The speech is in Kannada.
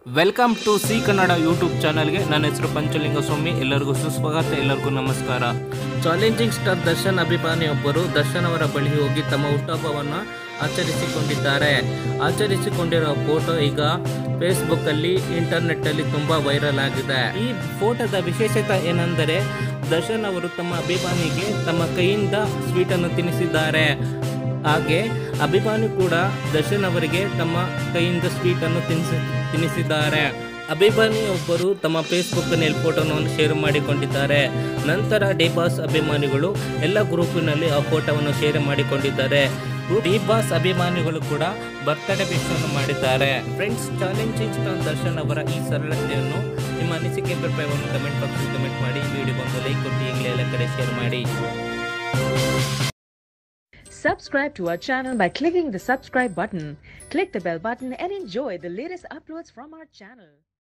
Welcome to C Kannada YouTube ಚಾನಲ್ಗೆ ನನ್ನ ಹೆಸರು ಪಂಚಲಿಂಗಸ್ವಾಮಿ ಎಲ್ಲರಿಗೂ ಸುಸ್ವಾಗತ ಎಲ್ಲರಿಗೂ ನಮಸ್ಕಾರ ಚಾಲೆಂಜಿಂಗ್ ಸ್ಟಾರ್ ದರ್ಶನ್ ಅಭಿಮಾನಿಯೊಬ್ಬರು ದರ್ಶನ್ ಅವರ ಬಳಿ ಹೋಗಿ ತಮ್ಮ ಹುಟ್ಟುಹಬ್ಬವನ್ನು ಆಚರಿಸಿಕೊಂಡಿದ್ದಾರೆ ಆಚರಿಸಿಕೊಂಡಿರೋ ಫೋಟೋ ಈಗ ಫೇಸ್ಬುಕ್ ಅಲ್ಲಿ ಇಂಟರ್ನೆಟ್ ಅಲ್ಲಿ ತುಂಬಾ ವೈರಲ್ ಆಗಿದೆ ಈ ಫೋಟೋದ ವಿಶೇಷತೆ ಏನೆಂದರೆ ದರ್ಶನ್ ಅವರು ತಮ್ಮ ಅಭಿಮಾನಿಗೆ ತಮ್ಮ ಕೈಯಿಂದ ಸ್ವೀಟ್ ಅನ್ನು ತಿನ್ನಿಸಿದ್ದಾರೆ ಹಾಗೆ ಅಭಿಮಾನಿ ಕೂಡ ದರ್ಶನ್ ಅವರಿಗೆ ತಮ್ಮ ಕೈಯಿಂದ ಸ್ವೀಟ್ ಅನ್ನು ತಿನ್ನಿಸಿ ತಿನ್ನಿಸಿದ್ದಾರೆ ಅಭಿಮಾನಿ ಒಬ್ಬರು ತಮ್ಮ ಫೇಸ್ಬುಕ್ ನಲ್ಲಿ ಫೋಟೋವನ್ನು ಶೇರ್ ಮಾಡಿಕೊಂಡಿದ್ದಾರೆ ನಂತರ ಡಿ ಬಾಸ್ ಅಭಿಮಾನಿಗಳು ಎಲ್ಲ ಗ್ರೂಪಿನಲ್ಲಿ ಆ ಫೋಟೋವನ್ನು ಶೇರ್ ಮಾಡಿಕೊಂಡಿದ್ದಾರೆ ಡಿ ಬಾಸ್ ಅಭಿಮಾನಿಗಳು ಕೂಡ ಬರ್ತ್ಡೇ ವಿಶನ್ನು ಮಾಡಿದ್ದಾರೆ ಫ್ರೆಂಡ್ಸ್ ಚಾಲೆಂಜಿಂಗ್ ಸ್ಟಾರ್ ದರ್ಶನ್ ಅವರ ಈ ಸರಳತೆಯನ್ನು ನಿಮ್ಮ ಅನಿಸಿಕೆ ಅಭಿಪ್ರಾಯವನ್ನು ಕಮೆಂಟ್ ಬಾಕ್ಸ್ ಕಮೆಂಟ್ ಮಾಡಿ ಈ ವಿಡಿಯೋಗೊಂದು ಲೈಕ್ ಕೊಟ್ಟು ಈಗಲೇ ಎಲ್ಲ ಕಡೆ ಶೇರ್ ಮಾಡಿ Subscribe to our channel by clicking the subscribe button. Click the bell button and enjoy the latest uploads from our channel.